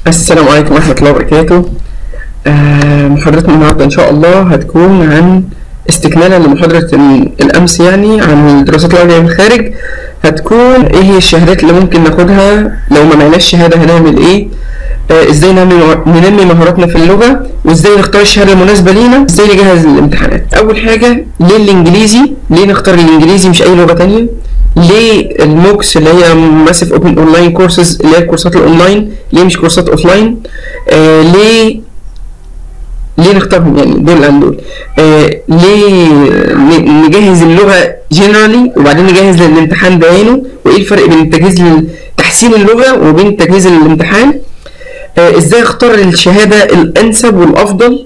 السلام عليكم ورحمة الله وبركاته آه، محاضرتنا النهاردة إن شاء الله هتكون عن استكمالا لمحاضرة ال- الأمس يعني عن الدراسات العليا من الخارج هتكون إيه هي الشهادات اللي ممكن ناخدها لو ما معناش شهادة هنعمل إيه آه، إزاي نعمل ننمي مهاراتنا في اللغة وإزاي نختار الشهادة المناسبة لينا إزاي نجهز للامتحانات أول حاجة ليه الإنجليزي ليه نختار الإنجليزي مش أي لغة تانية ليه الموكس اللي هي ماسيف اوبن اونلاين كورسز اللي هي الكورسات الاونلاين ليه مش كورسات اوفلاين آه ليه ليه نختارهم يعني دول عن دول آه ليه ن- نجهز اللغة جنرالي وبعدين نجهز للامتحان بعينه وايه الفرق بين التجهيز لتحسين اللغة وبين التجهيز للامتحان آه ازاي اختار الشهادة الانسب والافضل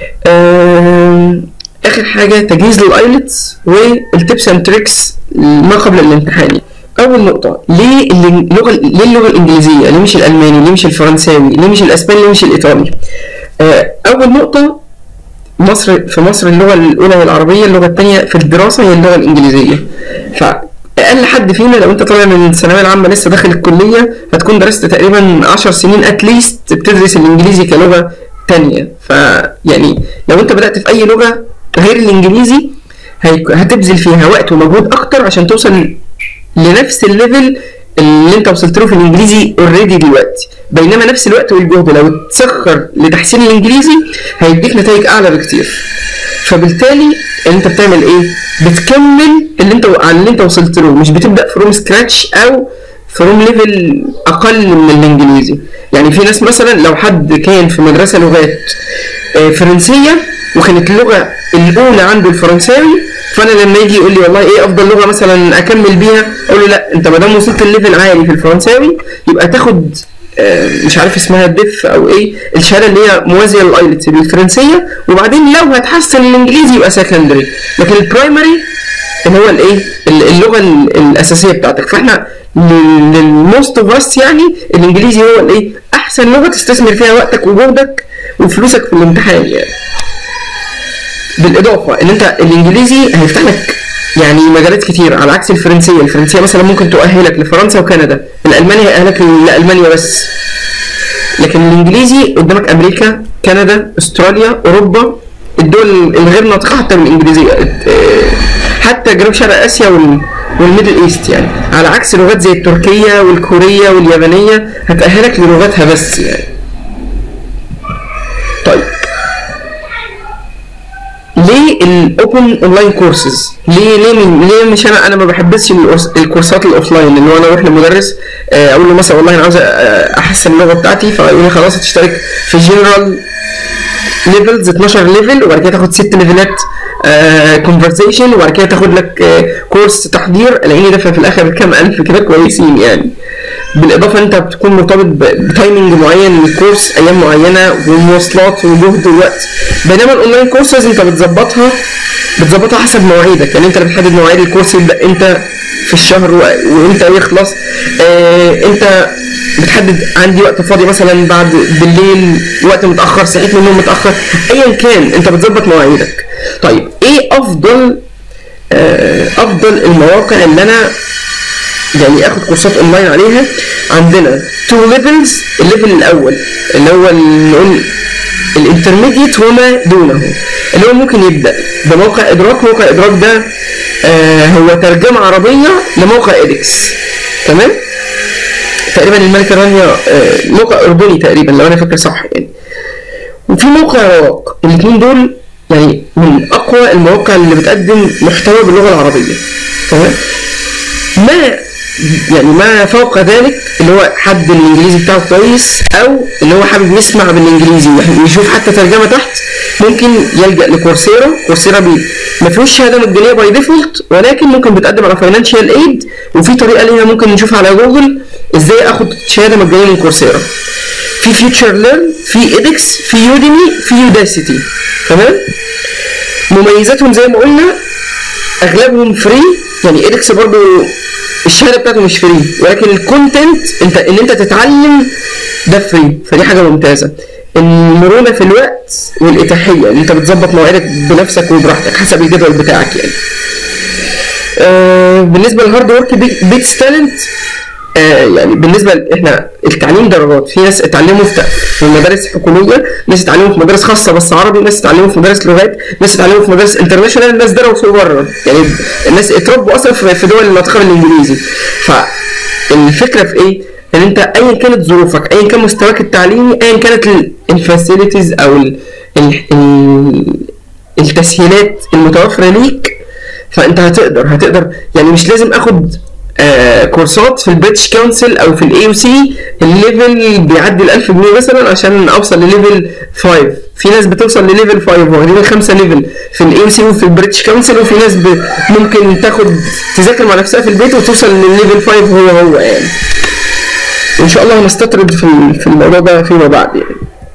آه اخر حاجة تجهيز للايلتس والتبس اند تريكس ما قبل الامتحان اول نقطة ليه اللغة ليه اللغة الانجليزية ليه مش الالماني ليه مش الفرنساوي ليه مش الاسباني ليه مش الايطالي آه اول نقطة مصر في مصر اللغة الأولى هي العربية اللغة الثانية في الدراسة هي اللغة الإنجليزية فأقل حد فينا لو أنت طالع من الثانوية العامة لسه داخل الكلية هتكون درست تقريبا 10 سنين أتليست بتدرس الإنجليزي كلغة تانية فيعني لو أنت بدأت في أي لغة غير الإنجليزي هيك- هتبذل فيها وقت ومجهود أكتر عشان توصل لنفس الليفل اللي انت وصلت له في الانجليزي اوريدي دلوقتي بينما نفس الوقت والجهد لو تسخر لتحسين الانجليزي هيديك نتائج اعلى بكتير فبالتالي انت بتعمل ايه بتكمل اللي انت على اللي انت وصلت له مش بتبدا فروم سكراتش او فروم ليفل اقل من الانجليزي يعني في ناس مثلا لو حد كان في مدرسه لغات آه، فرنسيه وكانت اللغه الاولى عنده الفرنساوي فانا لما يجي يقول لي والله ايه افضل لغه مثلا اكمل بيها اقول له لا انت ما دام وصلت الليفل عالي في الفرنساوي يبقى تاخد آه، مش عارف اسمها الدف او ايه الشهاده اللي هي موازيه للايلتس الفرنسيه وبعدين لو هتحسن الانجليزي يبقى سكندري لكن البرايمري اللي هو الايه ال- اللغه ال- الاساسيه بتاعتك فاحنا للموست اوف اس يعني الانجليزي هو الايه احسن لغه تستثمر فيها وقتك وجهدك وفلوسك في الامتحان يعني بالاضافه ان انت الانجليزي هيفتح لك يعني مجالات كتير على عكس الفرنسيه الفرنسيه مثلا ممكن تؤهلك لفرنسا وكندا الالماني هيأهلك لالمانيا بس لكن الانجليزي قدامك امريكا كندا استراليا اوروبا الدول الغير ناطقه حتى بالانجليزيه اه، حتى جنوب شرق اسيا وال والميدل ايست يعني على عكس لغات زي التركيه والكوريه واليابانيه هتأهلك للغاتها بس يعني طيب ليه الاوبن اونلاين كورسز ليه ليه من ليه مش انا انا ما بحبش الأوس- الكورسات الاوفلاين اللي هو انا اروح لمدرس آه، اقول له مثلا والله انا عاوز آه، احسن اللغه بتاعتي فيقول لي خلاص هتشترك في جنرال ليفلز 12 ليفل وبعد كده تاخد ست ليفلات كونفرسيشن وبعد كده تاخد لك آه، كورس تحضير الاقيني دافع في الاخر كام الف كده كويسين يعني بالاضافه انت بتكون مرتبط ب- بتايمنج معين للكورس ايام معينه ومواصلات وجهد ووقت بينما الاونلاين كورسز انت بتظبطها بتظبطها حسب مواعيدك يعني انت اللي بتحدد مواعيد الكورس يبدا امتى في الشهر و- وامتى يخلص آه انت بتحدد عندي وقت فاضي مثلا بعد بالليل وقت متاخر صحيت من النوم متاخر ايا كان انت بتظبط مواعيدك طيب ايه افضل آه افضل المواقع اللي انا يعني اخد كورسات اونلاين عليها عندنا تو ليفلز الليفل الاول اللي هو ال- نقول الانترميديت وما دونه اللي هو ممكن يبدا بموقع ادراك موقع ادراك ده آه هو ترجمه عربيه لموقع ادكس تمام تقريبا الملكه رانيا آه موقع اردني تقريبا لو انا فاكر صح يعني وفي موقع رواق الاثنين دول يعني من اقوى المواقع اللي بتقدم محتوى باللغه العربيه تمام ما يعني ما فوق ذلك اللي هو حد الانجليزي بتاعه كويس او اللي هو حابب يسمع بالانجليزي ويشوف حتى ترجمه تحت ممكن يلجا لكورسيرا كورسيرا بي ما فيهوش شهاده مجانيه باي ديفولت ولكن ممكن بتقدم على فاينانشال ايد وفي طريقه ليها ممكن نشوفها على جوجل ازاي اخد شهاده مجانيه من كورسيرا في فيوتشر ليرن في ادكس في يوديمي في يوداسيتي تمام مميزاتهم زي ما قلنا اغلبهم فري يعني ادكس برضو الشهاده بتاعته مش فري ولكن الكونتنت انت ان انت تتعلم ده فري فدي حاجه ممتازه المرونه في الوقت والاتاحيه ان انت بتظبط مواعيدك بنفسك وبراحتك حسب الجدول بتاعك يعني آه بالنسبه للهارد ورك بيتس تالنت آه يعني بالنسبه ل- احنا التعليم درجات في ناس اتعلموا في في مدارس حكوميه ناس اتعلموا في مدارس خاصه بس عربي ناس اتعلموا في مدارس لغات ناس اتعلموا في مدارس انترناشونال ناس درسوا بره يعني الناس اتربوا اصلا في في دول الناطقه بالانجليزي فالفكره في ايه؟ ان انت ايا كانت ظروفك ايا كان مستواك التعليمي ايا كانت الفاسيلتيز او ال ال ال التسهيلات المتوفره ليك فانت هتقدر هتقدر يعني مش لازم اخد آه كورسات في البريتش كونسل او في الاي او سي الليفل بيعدي ال 1000 جنيه مثلا عشان اوصل لليفل 5 في ناس بتوصل لليفل 5 واخدين خمسه ليفل في الاي او سي وفي البريتش كونسل وفي ناس ب... ممكن تاخد تذاكر مع نفسها في البيت وتوصل للليفل 5 هو هو يعني وان شاء الله هنستطرد في ال- في الموضوع ده فيما بعد يعني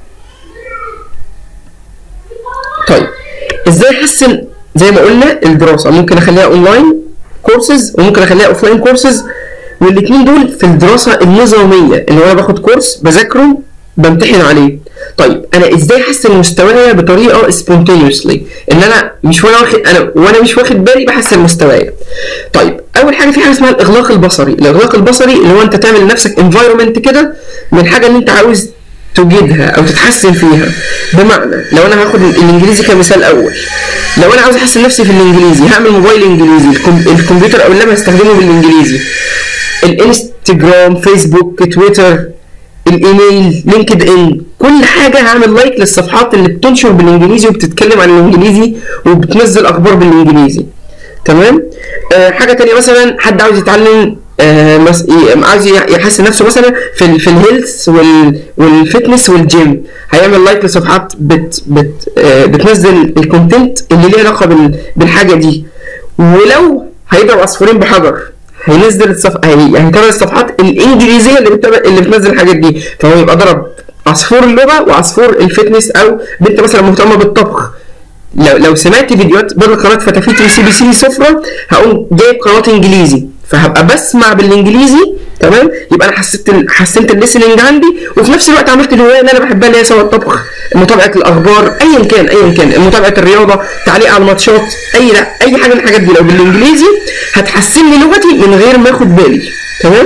طيب ازاي احسن زي ما قلنا الدراسه ممكن اخليها اونلاين كورسز وممكن اخليها اوفلاين كورسز والاثنين دول في الدراسه النظاميه اللي هو انا باخد كورس بذاكره بمتحن عليه طيب انا ازاي احسن مستوايا بطريقه سبونتينيوسلي ان انا مش وانا واخد انا وانا مش واخد بالي بحسن مستوايا طيب اول حاجه في حاجه اسمها الاغلاق البصري الاغلاق البصري اللي هو انت تعمل لنفسك انفايرمنت كده من حاجه اللي انت عاوز تجدها او تتحسن فيها بمعنى لو انا هاخد الانجليزي كمثال اول لو انا عاوز احسن نفسي في الانجليزي هعمل موبايل انجليزي الكم- الكمبيوتر او اللاب هستخدمه بالانجليزي الانستجرام فيسبوك تويتر الايميل لينكد ان كل حاجه هعمل لايك للصفحات اللي بتنشر بالانجليزي وبتتكلم عن الانجليزي وبتنزل اخبار بالانجليزي تمام آه حاجه تانية مثلا حد عاوز يتعلم آه مس... ي- عاوز ي- يحسن نفسه مثلا في ال... في الهيلث وال... والفتنس والجيم هيعمل لايك لصفحات بت... بت... آه بتنزل الكونتنت اللي ليه علاقه بال... بالحاجه دي ولو هيضرب عصفورين بحجر هينزل الصف هي... هيتابع الصفحات الانجليزيه اللي بتتابع اللي بتنزل الحاجات دي فهو يبقى ضرب عصفور اللغه وعصفور الفتنس او بنت مثلا مهتمه بالطبخ لو لو سمعت فيديوهات بدل قناه فتافيت وسي بي سي سفره هقوم جايب قناه انجليزي فهبقى بسمع بالانجليزي تمام يبقى انا حسيت ال- حسنت الليسننج عندي وفي نفس الوقت عملت الهوايه اللي انا بحبها اللي هي سواء الطبخ متابعه الاخبار ايا كان ايا كان متابعه الرياضه تعليق على الماتشات اي لا اي حاجه من الحاجات دي لو بالانجليزي هتحسن لي لغتي من غير ما اخد بالي تمام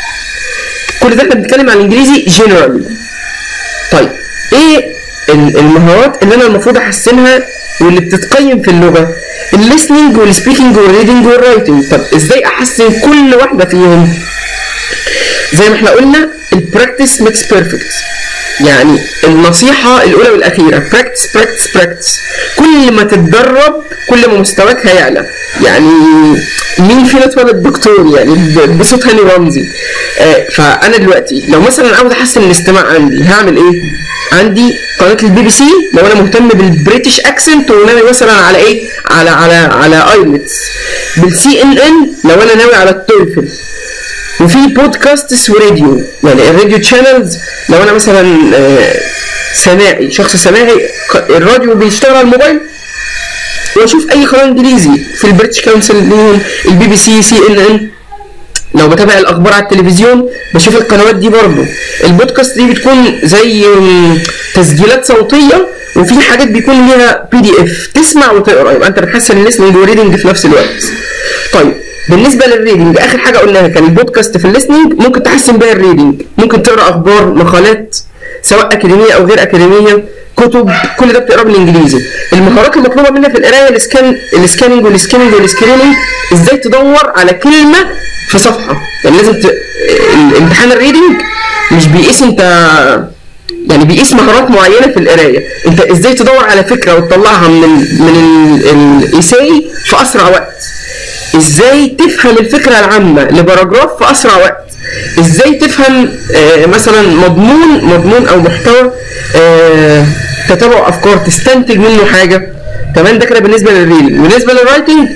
كل ده احنا بنتكلم عن الانجليزي جنرال طيب ايه ال- المهارات اللي انا المفروض احسنها واللي بتتقيم في اللغه الليسننج والسبيكنج والريدنج والرايتنج طب ازاي احسن كل واحده فيهم زي ما احنا قلنا البراكتس ميكس بيرفكت يعني النصيحة الأولى والأخيرة براكتس براكتس براكتس كل ما تتدرب كل ما مستواك هيعلى يعني مين فينا اتولد دكتور يعني ب- بصوت هاني رمزي آه فأنا دلوقتي لو مثلا عاوز أحسن الاستماع عندي هعمل إيه؟ عندي قناة البي بي سي لو أنا مهتم بالبريتش أكسنت وناوي مثلا على إيه؟ على على على ايلتس بالسي ان ان لو أنا ناوي على التويفل وفي بودكاستس وراديو يعني الراديو تشانلز لو انا مثلا آه، سماعي شخص سماعي ق- الراديو بيشتغل على الموبايل واشوف اي قناه انجليزي في البريتش كونسل ليهم البي بي سي سي ان ان لو بتابع الاخبار على التلفزيون بشوف القنوات دي برضه البودكاست دي بتكون زي م، تسجيلات صوتيه وفي حاجات بيكون ليها بي دي اف تسمع وتقرا يبقى انت بتحسن الليسننج والريدنج في نفس الوقت طيب بالنسبه للريدنج اخر حاجه قلناها كان البودكاست في الليسننج ممكن تحسن بيها الريدنج ممكن تقرا اخبار مقالات سواء اكاديميه او غير اكاديميه كتب كل ده بتقراه بالانجليزي المهارات المطلوبه منك في القرايه السكان السكاننج والسكيمنج والسكريننج ازاي تدور على كلمه في صفحه يعني لازم ت... الامتحان الريدنج مش بيقيس انت يعني بيقيس مهارات معينه في القرايه انت ازاي تدور على فكره وتطلعها من ال من ال- الايساي في اسرع وقت ازاي تفهم الفكره العامه لباراجراف في اسرع وقت ازاي تفهم آه مثلا مضمون مضمون او محتوى آه تتابع افكار تستنتج منه حاجه تمام ده كده بالنسبه للريل بالنسبه للرايتنج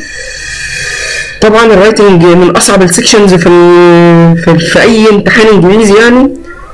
طبعا الرايتنج من اصعب السكشنز في ال- في, في اي امتحان انجليزي يعني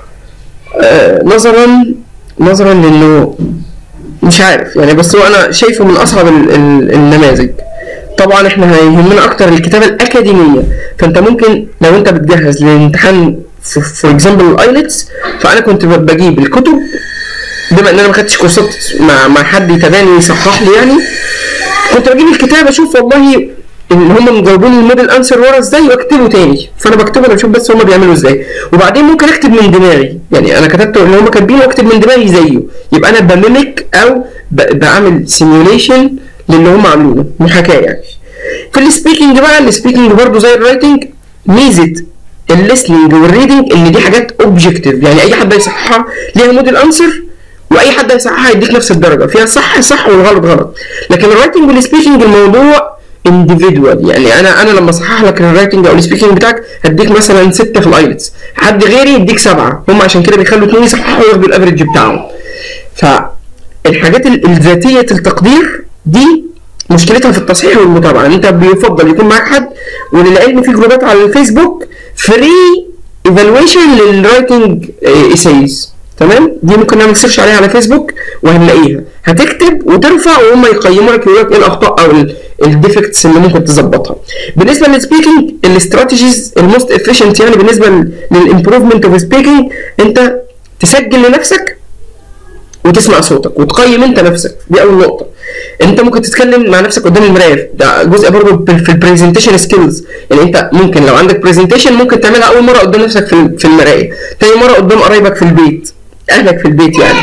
آه نظرا نظرا لانه مش عارف يعني بس هو انا شايفه من اصعب ال- ال- النماذج طبعا احنا هيهمنا اكتر الكتابه الاكاديميه فانت ممكن لو انت بتجهز للامتحان فور اكزامبل الايلتس فانا كنت ب- بجيب الكتب بما ان انا ما خدتش كورسات مع مع حد يتابعني يصحح لي يعني كنت بجيب الكتاب اشوف والله اللي هم مجاوبين الموديل انسر ورا ازاي واكتبه تاني فانا بكتبه انا بشوف بس هم بيعملوا ازاي وبعدين ممكن اكتب من دماغي يعني انا كتبت اللي هم كاتبينه واكتب من دماغي زيه يبقى انا بميمك او ب- بعمل سيميوليشن للي هم عاملينه محاكاه يعني في السبيكنج بقى السبيكنج برضه زي الرايتنج ميزه الليسننج والريدنج ان دي حاجات اوبجكتيف يعني اي حد هيصححها ليها موديل انسر واي حد هيصححها هيديك نفس الدرجه فيها صح صح والغلط غلط لكن الرايتنج والسبيكنج الموضوع individual يعني انا انا لما اصحح لك الرايتنج او السبيكنج بتاعك هديك مثلا سته في الايلتس حد غيري يديك سبعه هم عشان كده بيخلوا اتنين يصححوا وياخدوا الافرج بتاعهم فالحاجات ال- الذاتيه التقدير دي مشكلتها في التصحيح والمتابعه انت بيفضل يكون معاك حد وللعلم في جروبات على الفيسبوك فري ايفالويشن للرايتنج ايسايز تمام دي ممكن نعمل سيرش عليها على فيسبوك وهنلاقيها هتكتب وترفع وهم يقيموا لك يقول لك ايه الاخطاء او الديفكتس اللي ممكن تظبطها بالنسبه للسبيكنج الاستراتيجيز الموست افيشنت يعني بالنسبه للامبروفمنت اوف سبيكنج انت تسجل لنفسك وتسمع صوتك وتقيم انت نفسك دي اول نقطه انت ممكن تتكلم مع نفسك قدام المرايه ده جزء برضه في البرزنتيشن سكيلز يعني انت ممكن لو عندك برزنتيشن ممكن تعملها اول مره قدام نفسك في في المرايه تاني مره قدام قرايبك في البيت اهلك في البيت يعني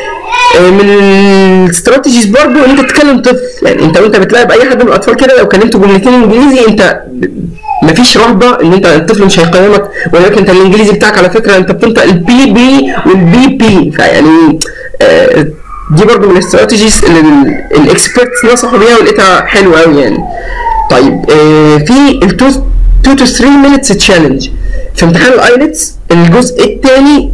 آه، من الاستراتيجيز برضو ان انت تتكلم طفل يعني انت وانت بتلاعب اي حد من الاطفال كده لو كلمته جملتين انجليزي انت ب- مفيش رهبه ان انت الطفل مش هيقيمك ولكن انت الانجليزي بتاعك على فكره انت بتنطق البي بي والبي بي فيعني آه، دي برضو من الاستراتيجيز اللي الاكسبرتس نصحوا بيها ولقيتها حلوه قوي يعني طيب آه، في ال 2 2 to 3 minutes تشالنج في امتحان الايلتس الجزء الثاني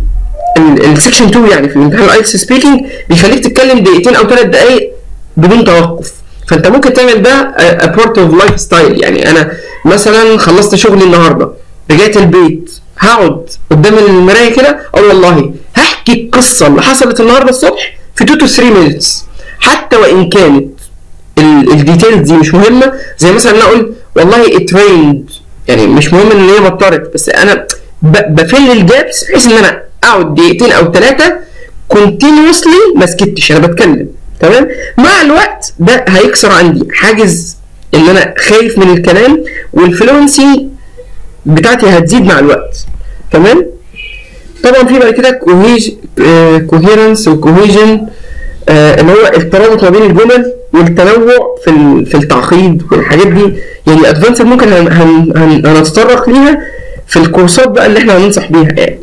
السكشن 2 يعني في امتحان الايلتس سبيكنج بيخليك تتكلم دقيقتين او ثلاث دقائق بدون توقف فانت ممكن تعمل ده بارت اوف لايف ستايل يعني انا مثلا خلصت شغلي النهارده رجعت البيت هقعد قدام المرايه كده اقول والله هحكي القصه اللي حصلت النهارده الصبح في 2 to 3 minutes حتى وان كانت الديتيلز دي مش مهمه زي مثلا انا اقول والله ات ريند يعني مش مهم ان هي مطرت بس انا ب- بفل الجابس بحيث ان انا اقعد دقيقتين او ثلاثه كونتينوسلي ما سكتش انا بتكلم تمام مع الوقت ده هيكسر عندي حاجز ان انا خايف من الكلام والفلونسي بتاعتي هتزيد مع الوقت تمام طبعا في بعد كده كوهيج كوهيرنس وكوهيجن اللي هو الترابط ما بين الجمل والتنوع في ال- في التعقيد والحاجات دي يعني ادفانسد ممكن هن هن هن هنتطرق ليها في الكورسات بقى اللي احنا هننصح بيها يعني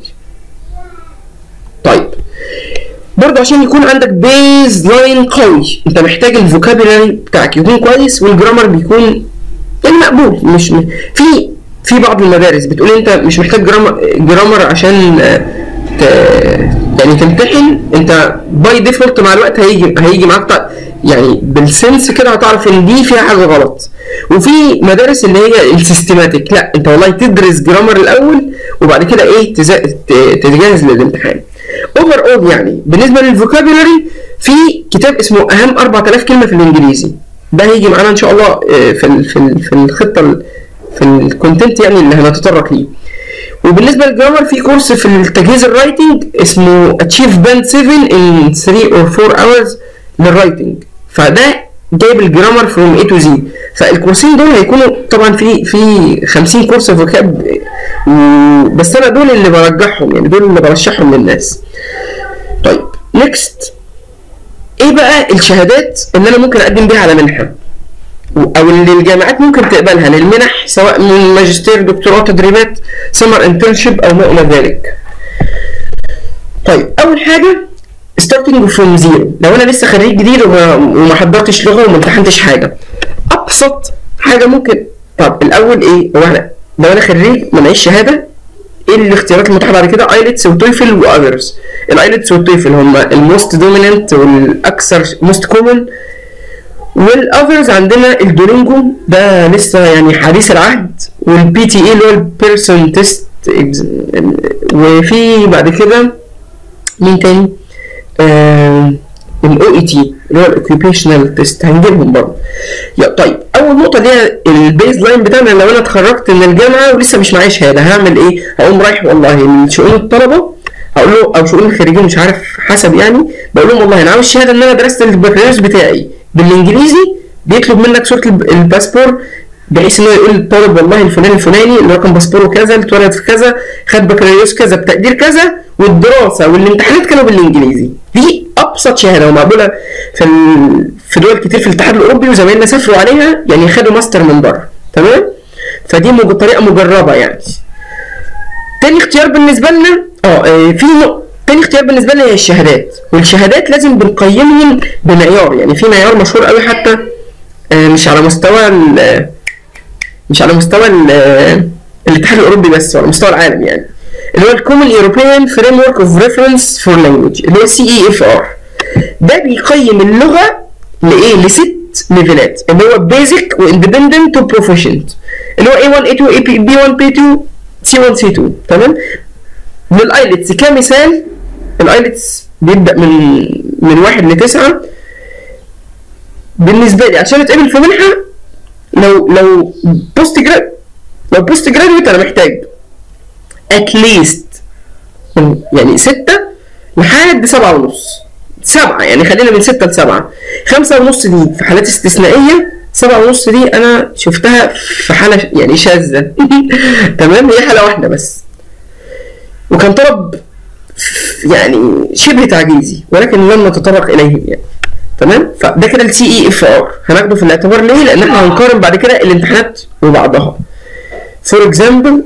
طيب برضه عشان يكون عندك بيز لاين قوي انت محتاج الفوكابيلاري بتاعك يكون كويس والجرامر بيكون يعني مقبول مش م- في في بعض المدارس بتقول انت مش محتاج جرامر جرامر عشان آه، ت- يعني تمتحن انت باي ديفولت مع الوقت هيجي هيجي معاك تع- يعني بالسنس كده هتعرف ان دي فيها حاجه غلط وفي مدارس اللي هي السيستماتيك لا انت والله تدرس جرامر الاول وبعد كده ايه تز- ت- تتجهز للامتحان اوفر اول يعني بالنسبه للفوكابيلاري في كتاب اسمه اهم 4000 كلمه في الانجليزي ده هيجي معانا ان شاء الله آه، في ال- في ال- في الخطه ال- في الكونتنت يعني اللي هنتطرق ليه وبالنسبه للجرامر في كورس في التجهيز الرايتنج اسمه Achieve Band 7 in 3 or 4 hours للرايتنج فده جايب الجرامر فروم A to Z فالكورسين دول هيكونوا طبعا في في 50 كورس فوكاب و- بس انا دول اللي برجحهم يعني دول اللي برشحهم للناس طيب نيكست ايه بقى الشهادات اللي انا ممكن اقدم بيها على منحه او اللي الجامعات ممكن تقبلها للمنح سواء من ماجستير دكتوراه تدريبات سمر انترنشيب او ما الى ذلك طيب اول حاجه ستارتنج فروم زيرو لو انا لسه خريج جديد وما, وما حضرتش لغه وما امتحنتش حاجه ابسط حاجه ممكن طب الاول ايه هو انا لو انا خريج ما معيش شهاده ايه الاختيارات المتاحه بعد كده ايلتس وتويفل واذرز الايلتس والتويفل هم الموست دوميننت والاكثر موست كومن والاذرز عندنا الدولينجو ده لسه يعني حديث العهد والبي تي اي اللي هو البيرسون تيست وفي بعد كده مين تاني؟ الاو اي تي اللي هو الاوكيبيشنال تيست هنجيبهم برضه يا طيب اول نقطه اللي هي البيز لاين بتاعنا لو انا اتخرجت من الجامعه ولسه مش معايا شهاده هعمل ايه؟ هقوم رايح والله من شؤون الطلبه هقول له او شؤون الخريجين مش عارف حسب يعني بقول لهم والله انا عاوز شهاده ان انا درست البكالوريوس بتاعي بالانجليزي بيطلب منك صوره الب- الباسبور بحيث ان هو يقول للطالب والله الفلاني الفلاني اللي رقم باسبوره كذا اللي اتولد في كذا خد بكالوريوس كذا بتقدير كذا والدراسه والامتحانات كانوا بالانجليزي دي ابسط شهاده ومقبوله في ال... في دول كتير في الاتحاد الاوروبي وزمايلنا سافروا عليها يعني خدوا ماستر من بره تمام فدي مج... طريقه مجربه يعني تاني اختيار بالنسبه لنا اه آه، في نق- تاني اختيار بالنسبه لنا هي الشهادات والشهادات لازم بنقيمهم بمعيار يعني في معيار مشهور قوي حتى آه، مش على مستوى ال- مش على مستوى ال- الاتحاد الاوروبي بس على مستوى العالم يعني اللي هو الكومن يوروبيان فريم ورك اوف ريفرنس فور لانجوج اللي هو سي اي اف ار ده بيقيم اللغه لايه لست ليفلات اللي هو بيزك واندبندنت وبروفيشنت اللي هو A1 A2 AP B1 B2 C1 C2 تمام للايلتس كمثال الايلتس بيبدا من من واحد لتسعه بالنسبه لي عشان اتقبل في منحه لو لو بوست جراد لو بوست جرادويت انا محتاج اتليست يعني ستة لحد سبعة ونص سبعة يعني خلينا من ستة لسبعة خمسة ونص دي في حالات استثنائية سبعة ونص دي أنا شفتها في حالة يعني شاذة تمام هي حالة واحدة بس وكان طلب يعني شبه تعجيزي ولكن لم نتطرق إليه يعني تمام فده كده السي اي اف ار هناخده في الاعتبار ليه؟ لأن احنا هنقارن بعد كده الامتحانات وبعضها فور اكزامبل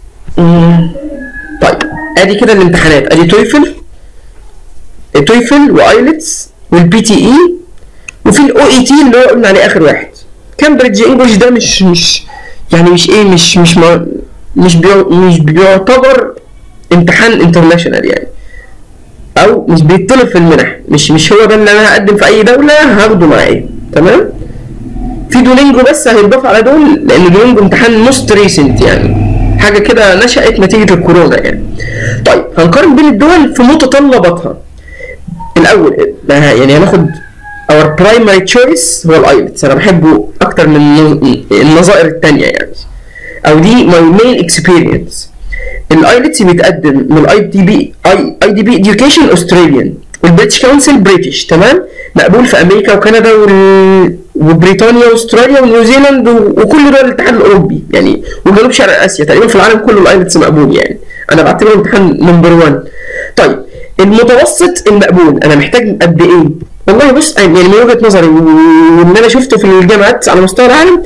طيب ادي كده الامتحانات ادي تويفل تويفل وايلتس والبي تي اي وفي الاو اي تي اللي هو قلنا عليه اخر واحد كامبريدج انجلش ده مش مش يعني مش ايه مش مش ما مش بيع مش بيعتبر امتحان انترناشونال يعني او مش بيطلب في المنح مش مش هو ده اللي انا هقدم في اي دوله هاخده معايا تمام في دولينجو بس هيتضاف على دول لان دولينجو امتحان موست ريسنت يعني حاجه كده نشأت نتيجه الكورونا يعني طيب هنقارن بين الدول في متطلباتها الاول ده يعني هناخد اور برايمري تشويس هو الايلتس انا بحبه اكتر من النظائر التانية يعني او دي ماي مين اكسبيرينس الايلتس بيتقدم من الاي دي بي اي اي دي بي اديوكيشن استراليان والبريتش كونسل بريتش تمام مقبول في امريكا وكندا وال... وبريطانيا واستراليا ونيوزيلاند و... وكل دول الاتحاد الاوروبي يعني وجنوب شرق اسيا تقريبا في العالم كله الايلتس مقبول يعني انا بعتبره امتحان نمبر 1 طيب المتوسط المقبول انا محتاج قد ايه؟ والله بص يعني من وجهه نظري واللي انا شفته في الجامعات على مستوى العالم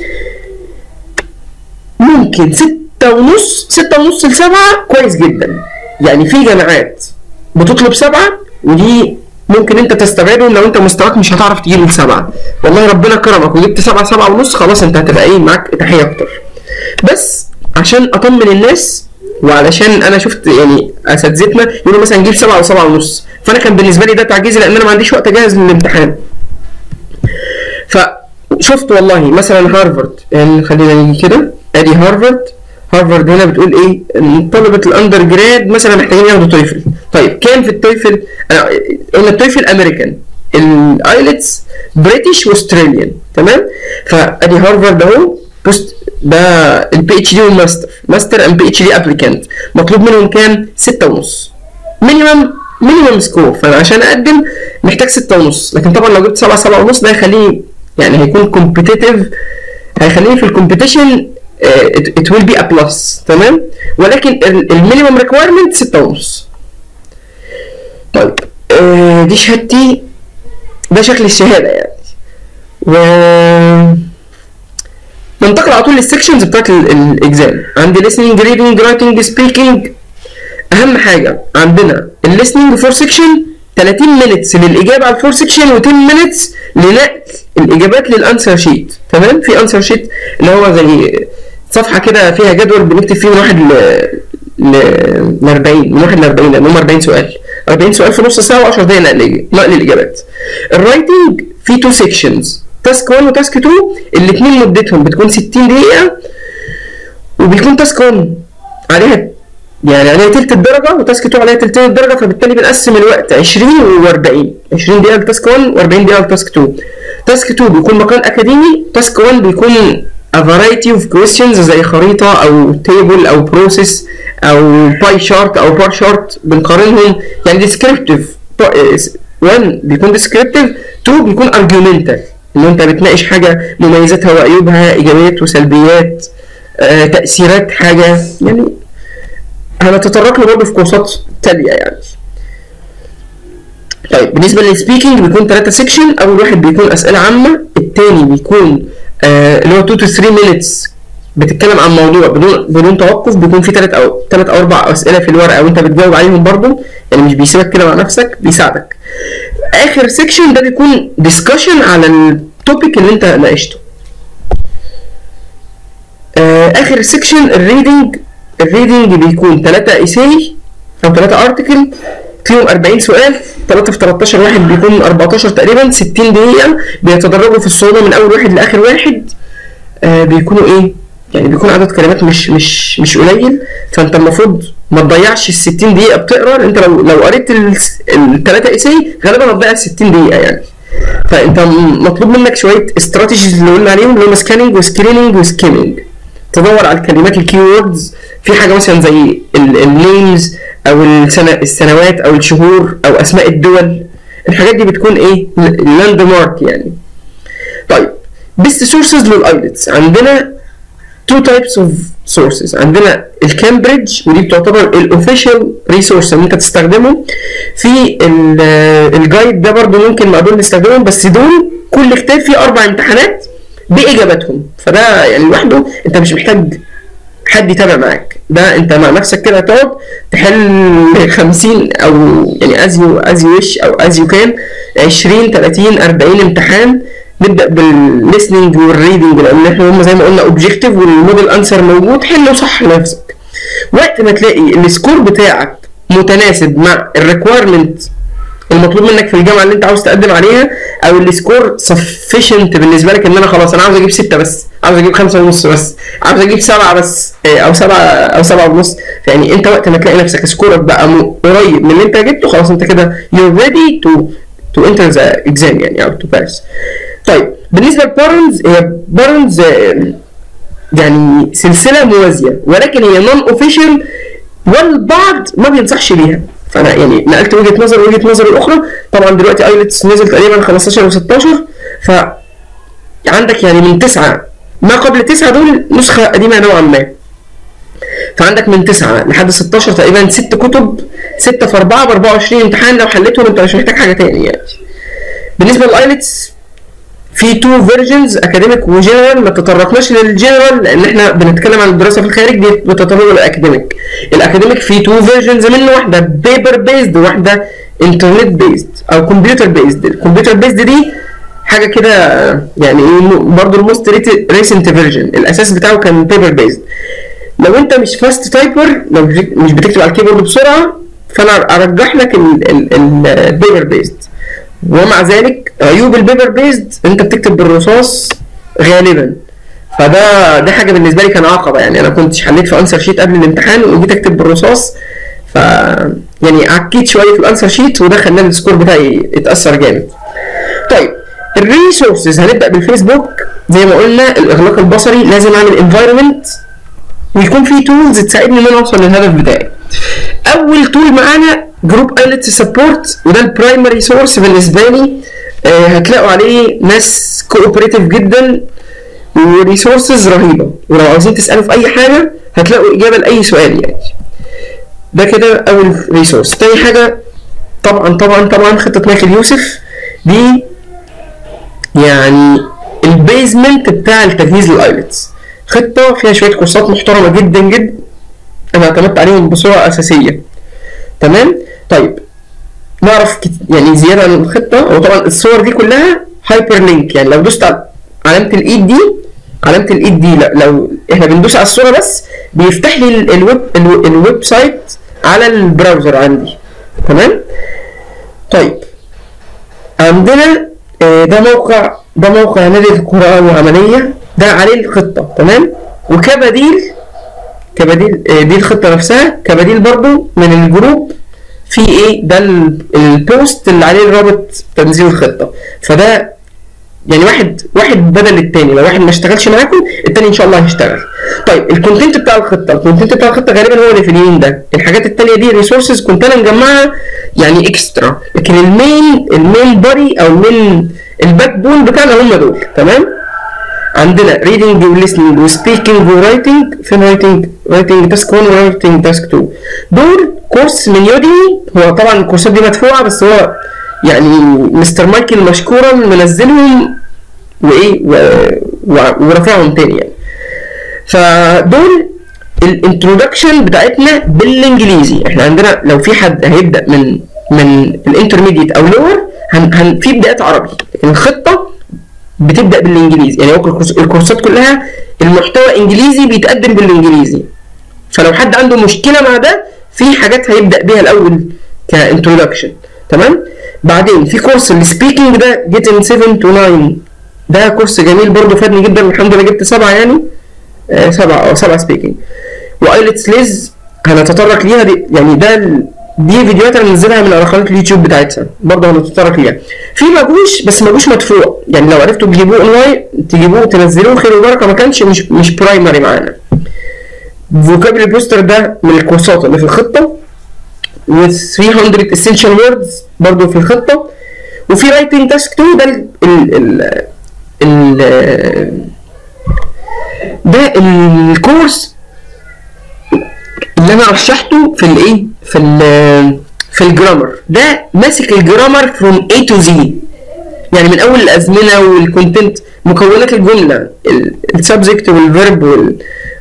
ممكن ستة ونص ستة ونص لسبعة كويس جدا يعني في جامعات بتطلب سبعة ودي ممكن انت تستبعدهم لو انت مستواك مش هتعرف تجيب السبعة والله ربنا كرمك وجبت سبعة سبعة ونص خلاص انت هتبقى ايه معاك تحية اكتر بس عشان اطمن الناس وعلشان انا شفت يعني اساتذتنا يقولوا مثلا جيب سبعة او سبعة ونص فانا كان بالنسبه لي ده تعجيزي لان انا ما عنديش وقت اجهز للامتحان فشفت والله مثلا هارفارد يعني خلينا نيجي كده ادي هارفارد هارفارد هنا بتقول ايه إن طلبه الاندر جراد مثلا محتاجين ياخدوا تويفل طيب كام في التويفل انا قلنا التويفل امريكان الايلتس بريتش واستراليان تمام فادي هارفارد اهو بوست ده البي اتش دي والماستر ماستر اند بي اتش دي ابليكانت مطلوب منهم كام؟ ستة ونص مينيمم مينيمم سكور فانا عشان اقدم محتاج ستة ونص لكن طبعا لو جبت سبعة سبعة ونص ده هيخليني يعني هيكون كومبيتيتيف هيخليني في الكومبيتيشن ات ويل بي ا بلس تمام ولكن المينيمم ريكويرمنت ستة ونص طيب آه دي شهادتي ده شكل الشهادة يعني و ننتقل على طول للسكشنز بتاعت الاكزام عندي listening reading writing speaking اهم حاجه عندنا الليسننج فور سيكشن 30 مينتس للاجابه على الفور سيكشن و10 مينتس لنقل الاجابات للانسر شيت تمام في انسر شيت اللي هو زي صفحه كده فيها جدول بنكتب فيه من واحد ل ل 40 من واحد ل 40 لان هم 40 سؤال 40 سؤال في نص ساعه و10 دقايق نقل نقل الاجابات الرايتنج فيه تو سيكشنز تاسك 1 وتاسك 2 الاثنين مدتهم بتكون 60 دقيقة وبيكون تاسك 1 عليها يعني عليها تلت الدرجة وتاسك 2 عليها تلتين الدرجة فبالتالي بنقسم الوقت 20 و40 20 دقيقة لتاسك 1 و40 دقيقة لتاسك 2 تاسك 2 بيكون مقال أكاديمي تاسك 1 بيكون a variety of questions زي خريطة أو تيبل أو بروسيس أو باي شارت أو بار شارت بنقارنهم يعني descriptive 1 بيكون descriptive 2 بيكون argumental ان انت بتناقش حاجه مميزاتها وعيوبها ايجابيات وسلبيات آه، تاثيرات حاجه يعني هنتطرق له برضه في كورسات تاليه يعني طيب بالنسبه للسبيكنج بيكون ثلاثة سيكشن اول واحد بيكون اسئله عامه الثاني بيكون آه اللي هو 2 to 3 minutes بتتكلم عن موضوع بدون بدون توقف بيكون في ثلاث او ثلاث او اربع اسئله في الورقه وانت بتجاوب عليهم برضه يعني مش بيسيبك كده مع نفسك بيساعدك اخر سيكشن ده بيكون ديسكشن على التوبيك اللي انت ناقشته آه اخر سيكشن الريدنج الريدنج بيكون ثلاثة ايساي او ثلاثة ارتكل فيهم 40 سؤال 3 في 13 واحد بيكون 14 تقريبا 60 دقيقة بيتدرجوا في الصعوبة من أول واحد لآخر واحد آه بيكونوا إيه؟ يعني بيكون عدد كلمات مش مش مش قليل فأنت المفروض ما تضيعش ال 60 دقيقة بتقرا لأن أنت لو لو قريت الثلاثة ايساي غالبا هتضيع ال 60 دقيقة يعني فأنت م- مطلوب منك شوية استراتيجيز اللي قلنا عليهم اللي هم سكاننج وسكريننج وسكيمنج تدور على الكلمات الكي ووردز في حاجه مثلا زي النيمز او السنة السنوات او الشهور او اسماء الدول الحاجات دي بتكون ايه لاند مارك يعني طيب بيست سورسز للايلتس عندنا تو تايبس اوف سورسز عندنا الكامبريدج ودي بتعتبر الاوفيشال ريسورس اللي انت تستخدمه في ال- الجايد ده برضو ممكن مع دول نستخدمهم بس دول كل كتاب فيه اربع امتحانات باجاباتهم فده يعني لوحده انت مش محتاج حد يتابع معاك ده انت مع نفسك كده هتقعد تحل 50 او يعني از يو از يو وش او از يو كان 20 30 40 امتحان نبدا بالليسننج والريدنج لان احنا هم زي ما قلنا اوبجيكتيف والموديل انسر موجود حله صح لنفسك وقت ما تلاقي السكور بتاعك متناسب مع الريكويرمنت المطلوب منك في الجامعه اللي انت عاوز تقدم عليها او السكور سفيشنت بالنسبه لك ان انا خلاص انا عاوز اجيب سته بس عاوز اجيب خمسه ونص بس عاوز اجيب سبعه بس اه، او سبعه او سبعه ونص يعني انت وقت ما تلاقي نفسك سكورك بقى م- قريب من اللي انت جبته خلاص انت كده you're ready to to enter the exam يعني او to pass طيب بالنسبه لبارنز هي بارنز يعني سلسله موازيه ولكن هي نون اوفيشال والبعض ما بينصحش بيها فانا يعني نقلت وجهه نظر وجهه نظر الاخرى طبعا دلوقتي ايلتس نزل تقريبا 15 و16 ف عندك يعني من تسعه ما قبل تسعه دول نسخه قديمه نوعا ما فعندك من تسعه لحد 16 تقريبا ست كتب 6 في 4 ب 24 امتحان لو حليتهم انت مش محتاج حاجه تاني يعني بالنسبه للايلتس في تو فيرجنز اكاديميك وجنرال ما تطرقناش للجنرال لان احنا بنتكلم عن الدراسه في الخارج دي بتتطرق للاكاديميك الاكاديميك في تو فيرجنز منه واحده بيبر بيزد وواحده انترنت بيزد او كمبيوتر بيزد الكمبيوتر بيزد دي حاجه كده يعني برضه الموست ريسنت فيرجن الاساس بتاعه كان بيبر بيزد لو انت مش فاست تايبر لو مش بتكتب على الكيبورد بسرعه فانا ارجح لك البيبر بيزد ومع ذلك عيوب البيبر بيزد انت بتكتب بالرصاص غالبا فده ده حاجه بالنسبه لي كان عقبه يعني انا كنت حليت في انسر شيت قبل الامتحان وجيت اكتب بالرصاص ف يعني عكيت شويه في الانسر شيت وده خلى السكور بتاعي يتاثر جامد طيب الريسورسز هنبدا بالفيسبوك زي ما قلنا الاغلاق البصري لازم اعمل انفايرمنت ويكون في تولز تساعدني ان انا اوصل للهدف بتاعي اول تول معانا جروب ايلتس سبورت وده البرايمري سورس بالنسبه لي آه هتلاقوا عليه ناس كوبريتيف جدا وريسورسز رهيبه ولو عاوزين تسالوا في اي حاجه هتلاقوا اجابه لاي سؤال يعني ده كده اول ريسورس تاني حاجه طبعا طبعا طبعا خطه مايكل يوسف دي يعني البيزمنت بتاع التجهيز للايلتس خطه فيها شويه كورسات محترمه جدا جدا انا اعتمدت عليهم بصوره اساسيه تمام طيب نعرف كت... يعني زياده عن الخطه وطبعا الصور دي كلها هايبر لينك يعني لو دوست على علامه الايد دي علامه الايد دي لا لو احنا بندوس على الصوره بس بيفتح لي ال- الويب ال- الويب سايت على البراوزر عندي تمام طيب عندنا آه، ده موقع ده موقع نادي القراءة العملية ده عليه الخطة تمام وكبديل كبديل آه، دي الخطة نفسها كبديل برضو من الجروب في ايه ده ال- البوست اللي عليه رابط تنزيل الخطة فده يعني واحد واحد بدل التاني لو واحد ما اشتغلش معاكم التاني ان شاء الله هيشتغل طيب الكونتنت بتاع الخطه الكونتنت بتاع الخطه غالبا هو اللي في اليمين ده الحاجات التانيه دي ريسورسز كنت انا مجمعها يعني اكسترا لكن المين المين بودي او المين الباك بون بتاعنا هم دول تمام عندنا reading و listening و speaking و writing فين writing writing task 1 و writing task 2 دول كورس من يوديمي هو طبعا الكورسات دي مدفوعه بس هو يعني مستر مايكل مشكورا منزلهم وايه و- و- ورافعهم تاني يعني فدول الانترودكشن بتاعتنا بالانجليزي احنا عندنا لو في حد هيبدا من من الانترميديت او لور هن هن في بدايات عربي لكن الخطه بتبدا بالانجليزي يعني هو الكورس- الكورسات كلها المحتوى انجليزي بيتقدم بالانجليزي فلو حد عنده مشكله مع ده في حاجات هيبدا بيها الاول كانترودكشن تمام بعدين في كورس السبيكنج ده جيت ان 7 تو 9 ده كورس جميل برضه فادني جدا الحمد لله جبت سبعه يعني آه سبعه اه سبعه سبيكنج وايلتس ليز هنتطرق ليها دي يعني ده ال- دي فيديوهات انا منزلها من على قناه اليوتيوب بتاعتها برضه هنتطرق ليها في مجوش بس مجوش مدفوع يعني لو عرفتوا تجيبوه اونلاين تجيبوه تنزلوه خير وبركه ما كانش مش مش برايمري معانا فوكابري بوستر ده من الكورسات اللي في الخطه و 300 essential words برضه في الخطه وفي رايتنج تاسك 2 ده ال ال ال ال ده الكورس اللي انا رشحته في الايه في ال في الجرامر ده ماسك الجرامر فروم A to Z يعني من اول الازمنه والكونتنت مكونات الجمله السبجكت والفيرب وال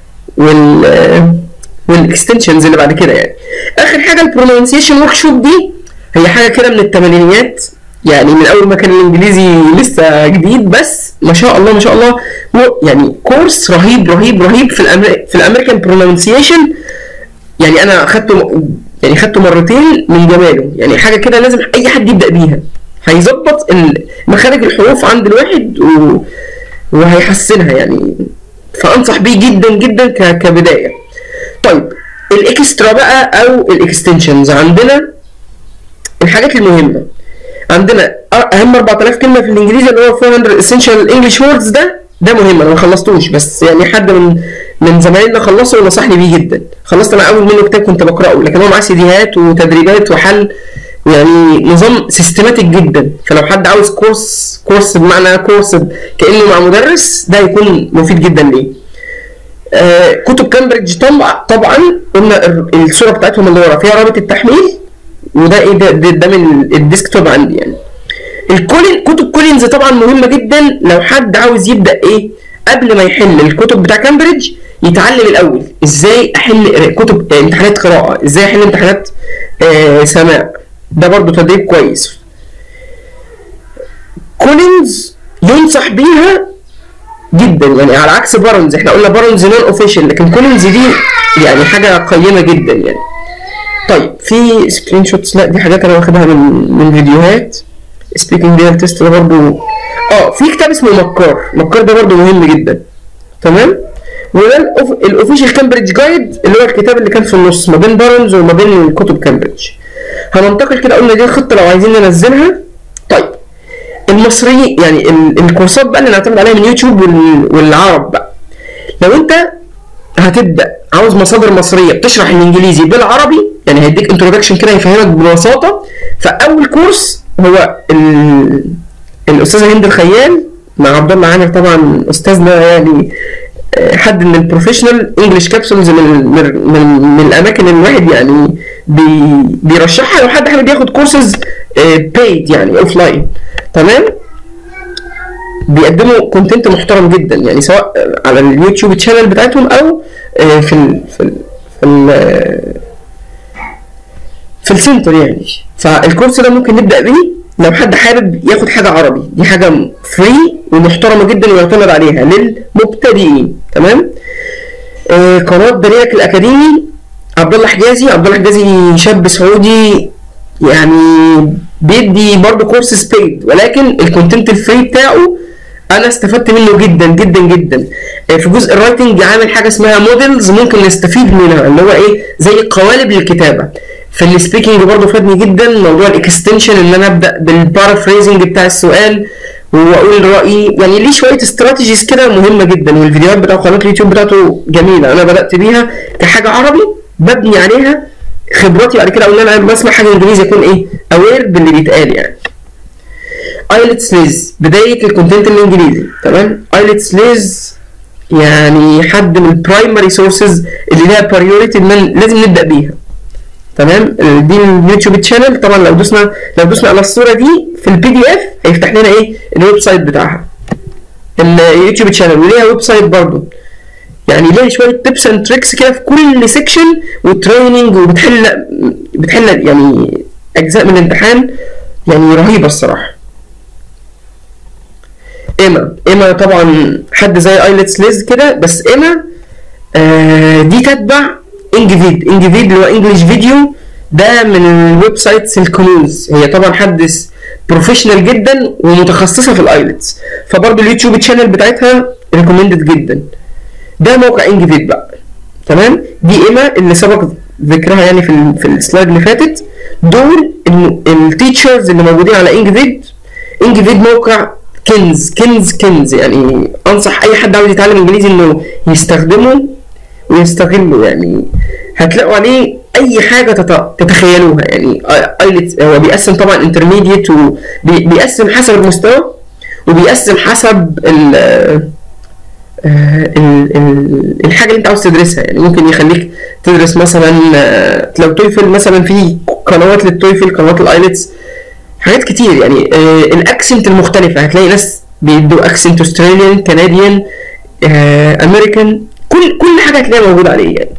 وال والاكستنشنز اللي بعد كده يعني اخر حاجه البرونونسيشن ورك شوب دي هي حاجه كده من الثمانينيات يعني من اول ما كان الانجليزي لسه جديد بس ما شاء الله ما شاء الله هو يعني كورس رهيب رهيب رهيب في الأمر... في الامريكان برونونسيشن يعني انا خدته يعني خدته مرتين من جماله يعني حاجه كده لازم اي حد يبدا بيها هيظبط ال- مخارج الحروف عند الواحد و... وهيحسنها يعني فانصح بيه جدا جدا ك... كبدايه طيب الاكسترا بقى او الاكستنشنز عندنا الحاجات المهمه عندنا اهم 4000 كلمه في الانجليزي اللي هو 400 essential English words ده ده مهم انا ما خلصتوش بس يعني حد من من زمايلنا خلصه ونصحني بيه جدا خلصت انا اول منه كتاب كنت بقراه لكن هو معاه سيديهات وتدريبات وحل يعني نظام سيستماتيك جدا فلو حد عاوز كورس كورس بمعنى كورس كانه مع مدرس ده يكون مفيد جدا ليه آه كتب كامبريدج طبعا طبعا قلنا ال- الصوره بتاعتهم اللي ورا فيها رابط التحميل وده ايه ده ده, ده من الديسك توب عندي يعني الكولين كتب كولينز طبعا مهمه جدا لو حد عاوز يبدا ايه قبل ما يحل الكتب بتاع كامبريدج يتعلم الاول ازاي احل قرا- كتب آه، امتحانات قراءه ازاي احل امتحانات آه سماع ده برضو تدريب كويس كولينز ينصح بيها جدا يعني على عكس بارونز احنا قلنا بارونز نون اوفيشال لكن كولينز دي يعني حاجه قيمه جدا يعني طيب في سكرين شوتس لا دي حاجات انا واخدها من من فيديوهات سبيكنج ديال تيست ده برضو اه في كتاب اسمه مكار مكار ده برضو مهم جدا تمام وده الأوف- الاوفيشال كامبريدج جايد اللي هو الكتاب اللي كان في النص ما بين بارونز وما بين كتب كامبريدج هننتقل كده قلنا دي الخطه لو عايزين ننزلها طيب المصري يعني ال- الكورسات بقى اللي نعتمد عليها من يوتيوب وال- والعرب بقى لو انت هتبدا عاوز مصادر مصريه بتشرح الانجليزي بالعربي يعني هيديك انتروداكشن كده يفهمك ببساطه فاول كورس هو ال... الاستاذه هند الخيال مع عبد الله عامر طبعا استاذنا يعني آه، حد من البروفيشنال انجلش كابسولز من من من, من الاماكن اللي الواحد يعني بي بيرشحها لو حد حابب ياخد كورسز بيد يعني اوف لاين تمام بيقدموا كونتنت محترم جدا يعني سواء على اليوتيوب تشانل بتاعتهم او آه، في ال في ال في ال في السنتر يعني فالكورس ده ممكن نبدا بيه لو حد حابب ياخد حاجه عربي دي حاجه فري ومحترمه جدا ويعتمد عليها للمبتدئين تمام آه، قناه بريك الاكاديمي عبد الله حجازي عبد الله حجازي شاب سعودي يعني بيدي برضه كورس بيد ولكن الكونتنت الفري بتاعه انا استفدت منه جدا جدا جدا آه، في جزء الرايتنج عامل حاجه اسمها موديلز ممكن نستفيد منها اللي هو ايه زي قوالب للكتابه في السبيكنج برضه فادني جدا موضوع الاكستنشن ان انا ابدا بالبارافريزنج بتاع السؤال واقول رايي يعني ليه شويه استراتيجيز كده مهمه جدا والفيديوهات بتاع قناه اليوتيوب بتاعته جميله انا بدات بيها كحاجه عربي ببني عليها خبراتي بعد كده اقول انا لما بسمع حاجه انجليزي اكون ايه اوير باللي بيتقال يعني ايلتس ليز بدايه الكونتنت الانجليزي تمام ايلتس ليز يعني حد من البرايمري سورسز اللي ليها بريوريتي لازم نبدا بيها تمام دي اليوتيوب تشانل طبعا لو دوسنا لو دوسنا على الصوره دي في البي دي اف هيفتح لنا ايه الويب سايت بتاعها اليوتيوب تشانل وليها ويب سايت برضه يعني ليها شويه تيبس اند تريكس كده في كل سيكشن وتريننج وبتحل بتحل يعني اجزاء من الامتحان يعني رهيبه الصراحه ايما ايما طبعا حد زي ايلتس ليز كده بس ايما آه دي تتبع انجفيد انجفيد اللي هو انجلش فيديو ده من الويب سايتس الكنوز هي طبعا حد بروفيشنال جدا ومتخصصه في الايلتس فبرضه اليوتيوب تشانل بتاعتها ريكومندد جدا ده موقع انجفيد بقى تمام دي ايما اللي سبق ذكرها يعني في ال في السلايد اللي فاتت دول التيتشرز اللي موجودين على انجفيد انجفيد موقع كنز كنز كنز يعني انصح اي حد عاوز يتعلم انجليزي انه يستخدمه ويستغله يعني هتلاقوا عليه اي حاجه تتخيلوها يعني ايلتس هو بيقسم طبعا انترميديت وبيقسم حسب المستوى وبيقسم حسب ال الحاجه اللي انت عاوز تدرسها يعني ممكن يخليك تدرس مثلا لو تويفل مثلا في قنوات للتويفل قنوات الايلتس حاجات كتير يعني الاكسنت المختلفه هتلاقي ناس بيدوا اكسنت استراليان كنديان امريكان كل كل حاجه هتلاقيها موجوده عليه يعني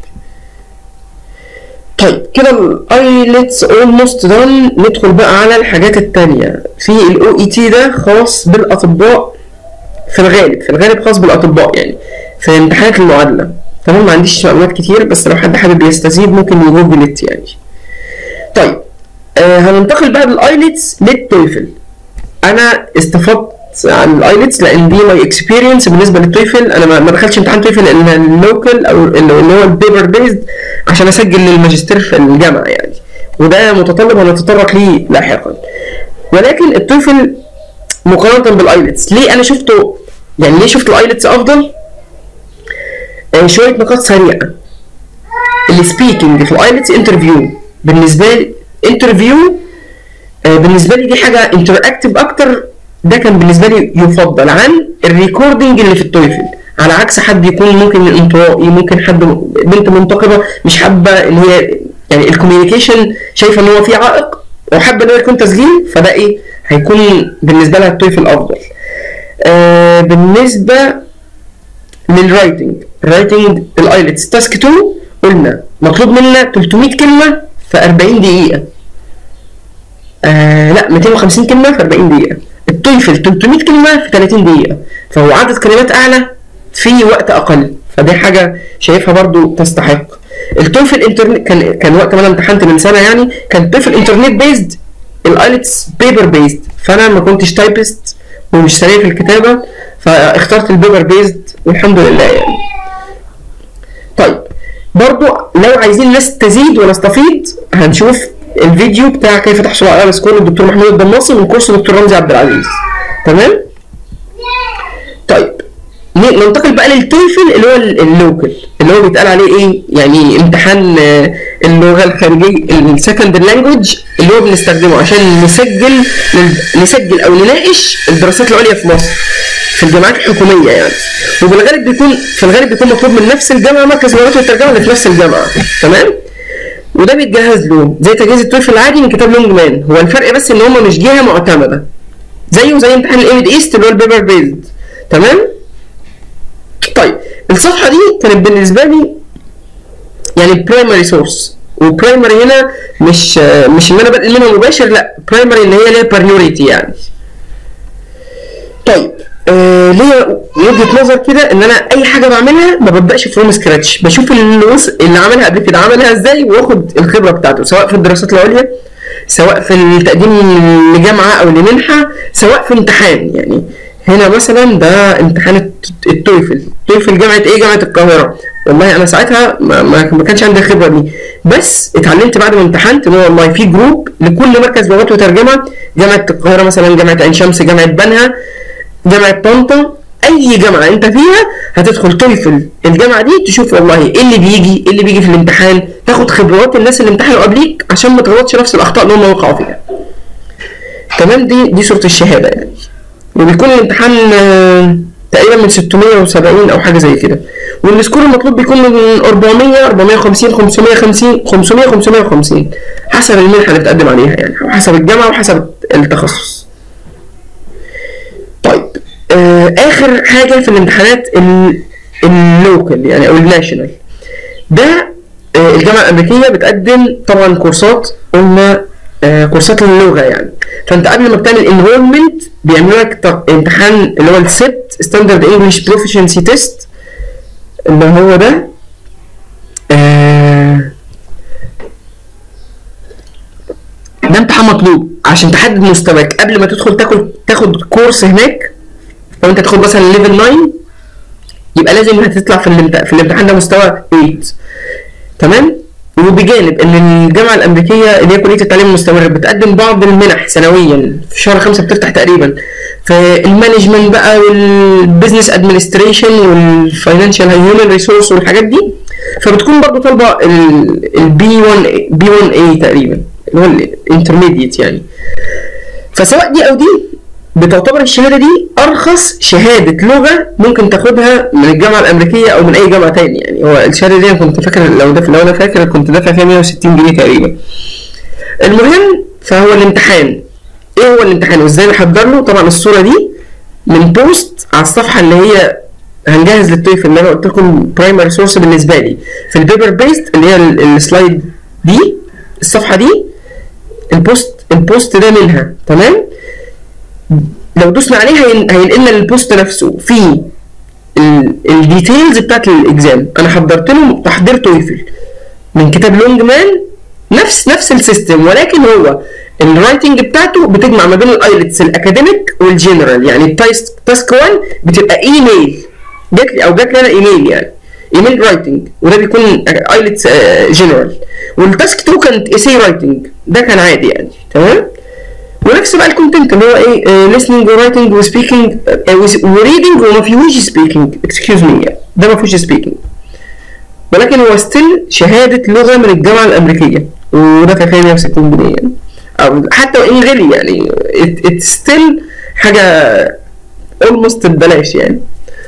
طيب كده الايلتس اولموست دان ندخل بقى على الحاجات التانية في الاو اي تي ده خاص بالاطباء في الغالب في الغالب خاص بالاطباء يعني في امتحانات المعادله تمام ما عنديش معلومات كتير بس لو حد حابب يستزيد ممكن يجوجل يعني طيب آه هننتقل بقى بالايلتس للتويفل انا استفدت عن الايلتس لان دي ماي اكسبيرينس بالنسبه للتويفل انا ما دخلتش امتحان تويفل لان اللوكال او اللي هو البيبر بيزد عشان اسجل للماجستير في الجامعه يعني وده متطلب هنتطرق ليه لاحقا ولكن التويفل مقارنه بالايلتس ليه انا شفته يعني ليه شفت الايلتس افضل آه شويه نقاط سريعه السبيكنج في الايلتس انترفيو بالنسبه لي انترفيو آه بالنسبه لي دي حاجه انتراكتيف اكتر ده كان بالنسبه لي يفضل عن الريكوردنج اللي في التويفل على عكس حد يكون ممكن انطوائي ممكن حد بنت منتقبه مش حابه ان هي يعني الكوميونيكيشن شايفه ان هو في عائق وحابه ان هو يكون تسجيل فده ايه هيكون بالنسبه لها التويفل افضل آه بالنسبه للرايتنج الرايتنج الايلتس تاسك 2 قلنا مطلوب منا 300 كلمه في 40 دقيقه آه لا 250 كلمه في 40 دقيقه التويفل 300 كلمه في 30 دقيقه فهو عدد كلمات اعلى في وقت اقل فدي حاجه شايفها برضو تستحق التويفل انترنت كان كان وقت ما انا امتحنت من سنه يعني كان التويفل انترنت بيزد الايلتس بيبر بيزد فانا ما كنتش تايبست ومش سريع في الكتابه فاخترت البيبر بيزد والحمد لله يعني طيب برضو لو عايزين نستزيد ونستفيد هنشوف الفيديو بتاع كيف تحصل على اعلى سكور للدكتور محمود الدماصي من كورس دكتور رمزي عبد العزيز تمام طيب ننتقل بقى للتويفل اللي هو اللوكل اللي هو بيتقال عليه ايه يعني امتحان اللغه الخارجيه السكند لانجوج اللي هو بنستخدمه عشان نسجل نسجل او نناقش الدراسات العليا في مصر في الجامعات الحكوميه يعني وبالغالب بيكون في الغالب بيكون مطلوب من نفس الجامعه مركز اللغات والترجمه اللي في نفس الجامعه تمام وده بيتجهز له زي تجهيز التويفل العادي من كتاب لونج مان هو الفرق بس ان هم مش جهه معتمده زيه زي امتحان الايمد ايست اللي هو البيبر بيزد تمام طيب الصفحه دي كانت بالنسبه لي يعني برايمري سورس وبرايمري هنا مش مش ان انا بنقل منها مباشر لا برايمري اللي هي ليها بريوريتي يعني طيب آه ليا وجهه نظر كده ان انا اي حاجه بعملها ما ببداش فروم سكراتش بشوف اللي, اللي عملها قبل كده عملها ازاي واخد الخبره بتاعته سواء في الدراسات العليا سواء في التقديم لجامعه او لمنحه سواء في امتحان يعني هنا مثلا ده امتحان التويفل تويفل جامعه ايه جامعه القاهره والله انا ساعتها ما, ما ما كانش عندي الخبره دي بس اتعلمت بعد ما امتحنت ان هو والله في جروب لكل مركز لغات وترجمه جامعه القاهره مثلا جامعه عين شمس جامعه بنها جامعه طنطا اي جامعه انت فيها هتدخل تويفل الجامعه دي تشوف والله ايه اللي بيجي ايه اللي بيجي في الامتحان تاخد خبرات الناس اللي امتحنوا قبليك عشان ما تغلطش نفس الاخطاء اللي هم وقعوا فيها تمام دي دي صوره الشهاده يعني وبيكون الامتحان آه، تقريبا من 670 او حاجه زي كده والسكور المطلوب بيكون من 400 450 550 500 550 حسب المنحه اللي بتقدم عليها يعني او حسب الجامعه وحسب التخصص طيب آه اخر حاجه في الامتحانات ال- اللوكال يعني او الناشونال ده آه الجامعه الامريكيه بتقدم طبعا كورسات قلنا آه كورسات اللغه يعني فانت قبل ما بتعمل انرولمنت بيعملوا لك ت- امتحان اللي هو السيت ستاندرد انجلش بروفيشنسي تيست اللي هو ده آه ده امتحان مطلوب عشان تحدد مستواك قبل ما تدخل تاخد تاخد كورس هناك لو انت تاخد مثلا ليفل 9 يبقى لازم هتطلع في الامتحان في الامتحان ده مستوى 8 تمام وبجانب ان الجامعه الامريكيه اللي هي كليه التعليم المستمر بتقدم بعض المنح سنويا في شهر خمسة بتفتح تقريبا في المانجمنت بقى والبزنس ادمنستريشن والفاينانشال هيومن ريسورس والحاجات دي فبتكون برضه طالبه البي 1 بي 1 اي تقريبا اللي هو الانترميديت يعني فسواء دي او دي بتعتبر الشهاده دي ارخص شهاده لغه ممكن تاخدها من الجامعه الامريكيه او من اي جامعه تاني يعني هو الشهاده دي انا كنت فاكر لو ده لو انا فاكر كنت دافع فيها 160 جنيه تقريبا المهم فهو الامتحان ايه هو الامتحان وازاي نحضر له طبعا الصوره دي من بوست على الصفحه اللي هي هنجهز للتويفل اللي انا قلت لكم برايمري سورس بالنسبه لي في البيبر بيست اللي هي ال- السلايد دي الصفحه دي البوست البوست ده منها تمام لو دوسنا عليه هين- هينقلنا للبوست نفسه فيه ال- الديتيلز بتاعت الاكزام انا حضرت له تحضير تويفل من كتاب لونج مان نفس نفس السيستم ولكن هو الرايتنج بتاعته بتجمع ما بين الايلتس الاكاديميك والجنرال يعني التايست تاسك 1 بتبقى ايميل جات لي او جات لي انا ايميل يعني ايميل رايتنج وده بيكون ايلتس جنرال والتاسك 2 كانت ايسي رايتنج ده كان عادي يعني تمام ونفس بقى الكونتنت اللي هو ايه listening ورايتنج وسبيكينج وريدنج وما فيهوش سبيكينج اكسكيوز مي يعني ده ما فيهوش سبيكينج ولكن هو ستيل شهادة لغة من الجامعة الأمريكية ودافع فيها 160 جنيه يعني أو حتى وإن غلي يعني ات ستيل حاجة اولموست ببلاش يعني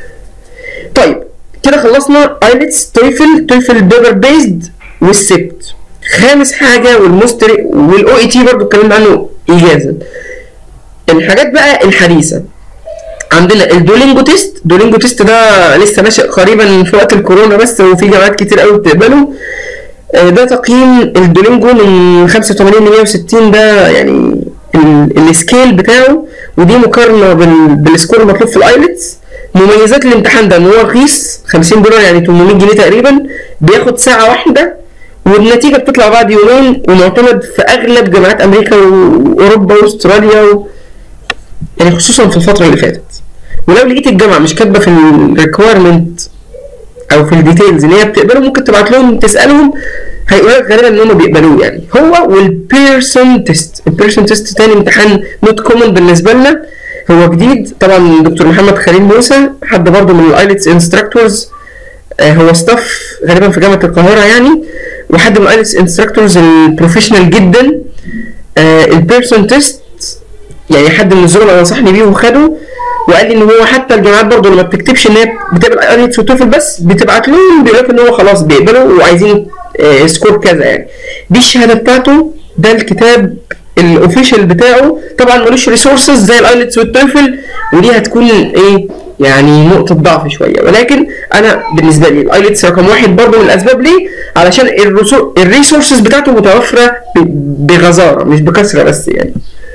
طيب كده خلصنا ايلتس تويفل تويفل بيبر بيزد والسبت خامس حاجة والمستري والاو اي تي برضه اتكلمنا عنه ايجازا الحاجات بقى الحديثة عندنا الدولينجو تيست دولينجو تيست ده لسه ناشئ قريبا في وقت الكورونا بس وفي جامعات كتير قوي بتقبله آه، ده تقييم الدولينجو من 85 ل 160 ده يعني ال- السكيل بتاعه ودي مقارنه بال- بالسكور المطلوب في الايلتس مميزات الامتحان ده ان هو رخيص 50 دولار يعني 800 جنيه تقريبا بياخد ساعه واحده والنتيجه بتطلع بعد يومين ومعتمد في اغلب جامعات امريكا واوروبا واستراليا و... يعني خصوصا في الفتره اللي فاتت ولو لقيت الجامعه مش كاتبه في الريكويرمنت او في الديتيلز ان هي بتقبله ممكن تبعت لهم تسالهم هيقول لك غالبا ان هم بيقبلوه يعني هو والبيرسون تيست البيرسون تيست تاني امتحان نوت كومن بالنسبه لنا هو جديد طبعا دكتور محمد خليل موسى حد برضه من الايلتس انستراكتورز هو ستاف غالبا في جامعه القاهره يعني وحد من الايلتس انستراكتورز البروفيشنال جدا البيرسون تيست يعني حد من الزملاء نصحني بيه وخده وقال لي ان هو حتى الجامعات برضه لما بتكتبش ان هي بتقبل ايلتس وتوفل بس بتبعت لهم بيقول لك ان هو خلاص بيقبلوا وعايزين آه، سكور كذا يعني دي الشهاده بتاعته ده الكتاب الاوفيشال بتاعه طبعا ملوش ريسورسز زي الايلتس والتوفل ودي هتكون ايه يعني نقطة ضعف شوية ولكن أنا بالنسبة لي الأيلتس رقم واحد برضه من الأسباب ليه؟ علشان الرسو- الريسورسز بتاعته متوفرة ب- بغزارة مش بكثرة بس يعني.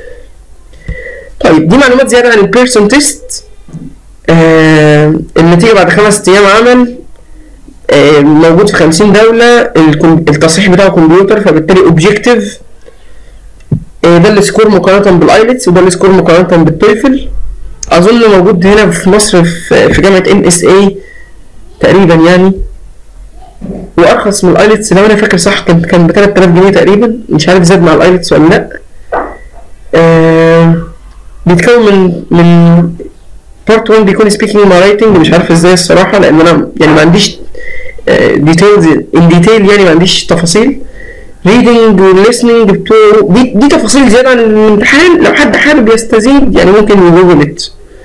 طيب دي معلومات زيادة عن البيرسون تيست آه النتيجة بعد خمس أيام عمل آه موجود في 50 دولة الكم- التصحيح بتاعه كمبيوتر فبالتالي اوبجيكتيف آه ده السكور مقارنة بالايلتس وده السكور مقارنة بالتويفل اظن موجود هنا في مصر في في جامعة ام اس اي تقريبا يعني وارخص من الايلتس لو انا فاكر صح كان كان ب 3000 جنيه تقريبا مش عارف زاد مع الايلتس ولا لا آه بيتكون من من بارت 1 بيكون سبيكينج مع رايتنج مش عارف ازاي الصراحه لان انا يعني ما عنديش ديتيلز ان ديتيل يعني ما عنديش تفاصيل ريدنج والليسننج بتوعه دي, دي تفاصيل زياده عن الامتحان لو حد حابب يستزيد يعني ممكن يجوجل ات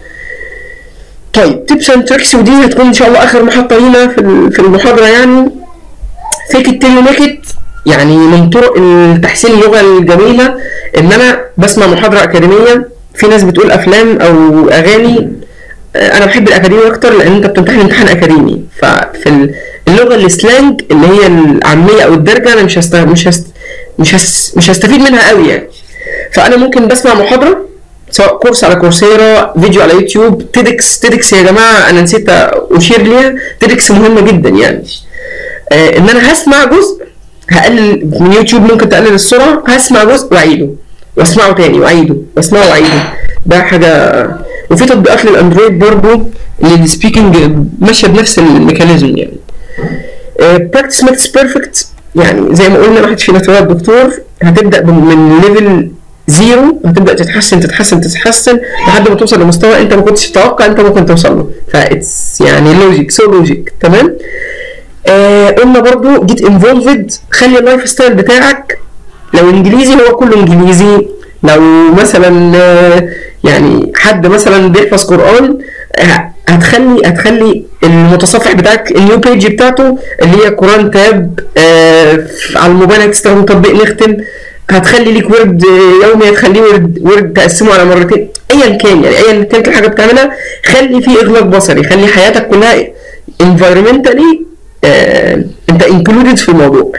طيب تيبس اند تريكس ودي هتكون ان شاء الله اخر محطه لينا في في المحاضره يعني فيك ات تيل ميك يعني من طرق تحسين اللغه الجميله ان انا بسمع محاضره اكاديميه في ناس بتقول افلام او اغاني انا بحب الاكاديمي اكتر لان انت بتمتحن امتحان اكاديمي ففي اللغه السلانج اللي هي العاميه او الدارجه انا مش هست... مش هست... مش هست... مش هستفيد منها قوي يعني فانا ممكن بسمع محاضره سواء كورس على كورسيرا فيديو على يوتيوب تيدكس تيدكس يا جماعه انا نسيت اشير ليها تيدكس مهمه جدا يعني آه ان انا هسمع جزء هقلل من يوتيوب ممكن تقلل السرعه هسمع جزء واعيده واسمعه تاني واعيده واسمعه واعيده ده حاجه وفي تطبيقات للاندرويد برضو للسبيكنج ماشيه بنفس الميكانيزم يعني براكتس ميكس بيرفكت يعني زي ما قلنا واحد فينا اتولد دكتور هتبدا من ليفل زيرو هتبدا تتحسن تتحسن تتحسن لحد ما توصل لمستوى انت ما كنتش تتوقع انت ممكن توصل له فاتس يعني لوجيك سو لوجيك تمام آه قلنا برضو جيت انفولفد خلي اللايف ستايل بتاعك لو انجليزي هو كله انجليزي لو مثلا آه يعني حد مثلا بيحفظ قران هتخلي هتخلي المتصفح بتاعك النيو بيج بتاعته اللي هي قران تاب آه على الموبايل هتستخدم تطبيق نختم هتخلي ليك ورد يومي هتخليه ورد ورد تقسمه على مرتين ايا كان يعني ايا كانت الحاجه بتعملها خلي فيه اغلاق بصري خلي حياتك كلها انفايرمنتالي آه انت انكلودد في الموضوع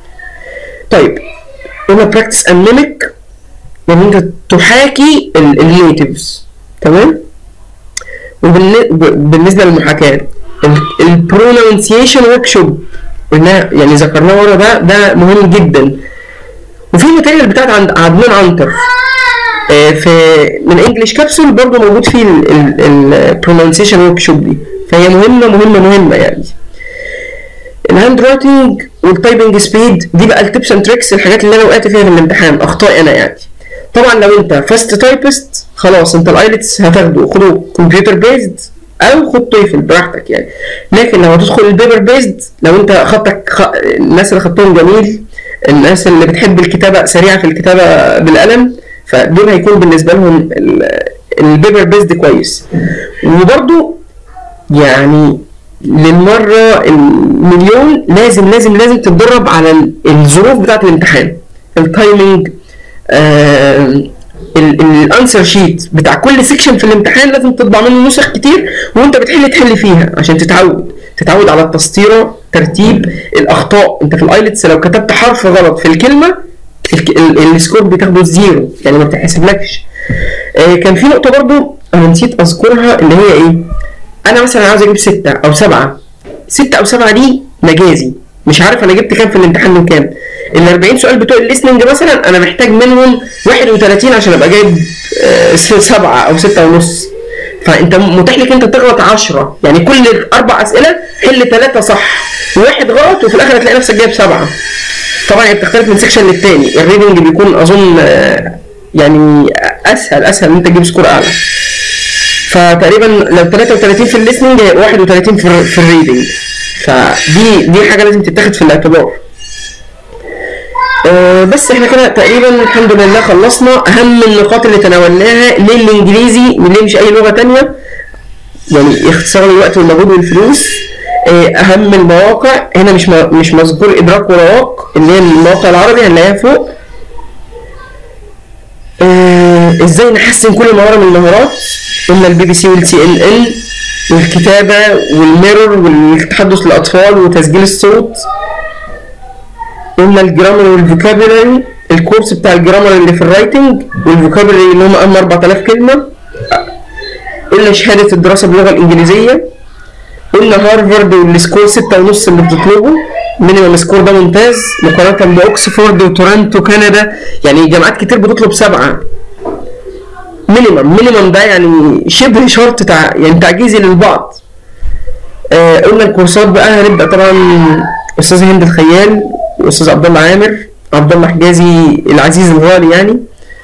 طيب قلنا براكتس اند ميميك يعني انت تحاكي النيتيفز تمام وبالنسبه للمحاكاه البرونونسيشن ورك شوب قلنا يعني ذكرناه ورا ده ده مهم جدا وفي الماتيريال بتاعت عند عدنان عنتر آه في من انجلش كابسول برضه موجود فيه البرونونسيشن ورك شوب دي فهي مهمه مهمه مهمه يعني الهاند رايتنج والتايبنج سبيد دي بقى التبس اند تريكس الحاجات اللي انا وقعت فيها في الامتحان اخطائي انا يعني طبعا لو انت فاست تايبست خلاص انت الايلتس هتاخده خده كمبيوتر بيزد او خد تويفل براحتك يعني لكن لو هتدخل البيبر بيزد لو انت خطك خ... الناس اللي خطهم جميل الناس اللي بتحب الكتابه سريعه في الكتابه بالقلم فدول هيكون بالنسبه لهم البيبر بيزد كويس وبرده يعني للمره المليون لازم لازم لازم تتدرب على الظروف بتاعه الامتحان التايمنج الانسر شيت بتاع كل سيكشن في الامتحان لازم تطبع منه نسخ كتير وانت بتحل تحل فيها عشان تتعود تتعود على التسطيره ترتيب الاخطاء انت في الايلتس لو كتبت حرف غلط في الكلمه السكور بتاخده زيرو يعني ما بتحسبلكش آه كان في نقطه برضو انا نسيت اذكرها اللي هي ايه انا مثلا عاوز اجيب ستة او سبعة ستة او سبعة دي مجازي مش عارف انا جبت كام في الامتحان من كام ال 40 سؤال بتوع الليسننج مثلا انا محتاج منهم 31 عشان ابقى جايب آه سبعة او ستة ونص فانت متاح لك انت تغلط 10 يعني كل اربع اسئله حل ثلاثه صح وواحد غلط وفي الاخر هتلاقي نفسك جايب سبعه طبعا هي بتختلف من سيكشن للتاني الريدنج بيكون اظن يعني اسهل اسهل ان انت تجيب سكور اعلى فتقريبا لو 33 في الليسننج هيبقى 31 في, في الريدنج فدي دي حاجه لازم تتاخد في الاعتبار أه بس احنا كده تقريبا الحمد لله خلصنا اهم النقاط اللي تناولناها ليه الانجليزي ليه مش اي لغه تانية يعني اختصار الوقت والمجهود والفلوس أه اهم المواقع هنا مش مش مذكور ادراك ورواق اللي هي المواقع العربي هنلاقيها فوق أه ازاي نحسن كل مهاره من المهارات قلنا البي بي سي والسي ان ان والكتابه والميرور والتحدث للاطفال وتسجيل الصوت قلنا الجرامر والفوكابولري الكورس بتاع الجرامر اللي في الرايتنج والفوكابولري اللي هم اهم 4000 كلمه قلنا شهاده الدراسه باللغه الانجليزيه قلنا هارفارد والسكور ستة ونص اللي بتطلبه مينيمم سكور ده ممتاز مقارنة بأوكسفورد وتورنتو كندا يعني جامعات كتير بتطلب سبعة مينيمم مينيمم ده يعني شبه شرط تع... يعني تعجيزي للبعض آه قلنا الكورسات بقى هنبدأ طبعا استاذه هند الخيال واستاذ عبد الله عامر عبد الله حجازي العزيز الغالي يعني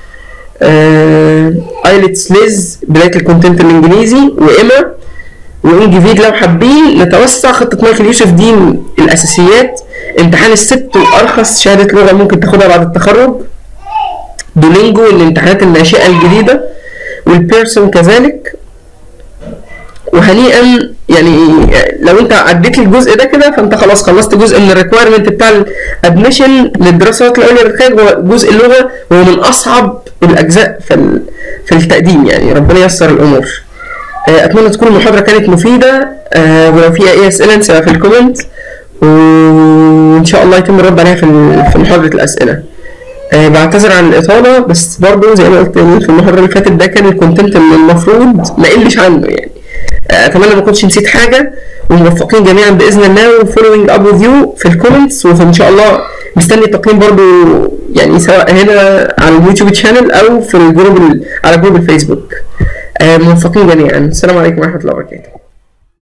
ايلتس ليز بدايه الكونتنت الانجليزي وايما وانجفيد لو حابين نتوسع خطه مايكل يوسف دي الاساسيات امتحان الست وارخص شهاده لغه ممكن تاخدها بعد التخرج دولينجو الامتحانات الناشئه الجديده والبيرسون كذلك وهنيئا يعني لو انت عديت الجزء ده كده فانت خلاص خلصت جزء من الريكويرمنت بتاع الادميشن للدراسات العليا للخارج هو جزء اللغه وهو من اصعب الاجزاء في في التقديم يعني ربنا ييسر الامور اتمنى تكون المحاضره كانت مفيده ولو فيها اي اسئله نسيبها في الكومنت وان شاء الله يتم الرد عليها في في محاضره الاسئله أه بعتذر عن الإطالة بس برضه زي ما قلت في المحاضرة اللي فاتت ده كان الكونتنت اللي المفروض ما يقلش عنه يعني اتمنى ما كنتش نسيت حاجه وموفقين جميعا باذن الله وفولوينج اب وذ يو في الكومنتس وان شاء الله مستني التقييم برضو يعني سواء هنا على اليوتيوب شانل او في الجروب على جروب الفيسبوك موفقين جميعا السلام عليكم ورحمه الله وبركاته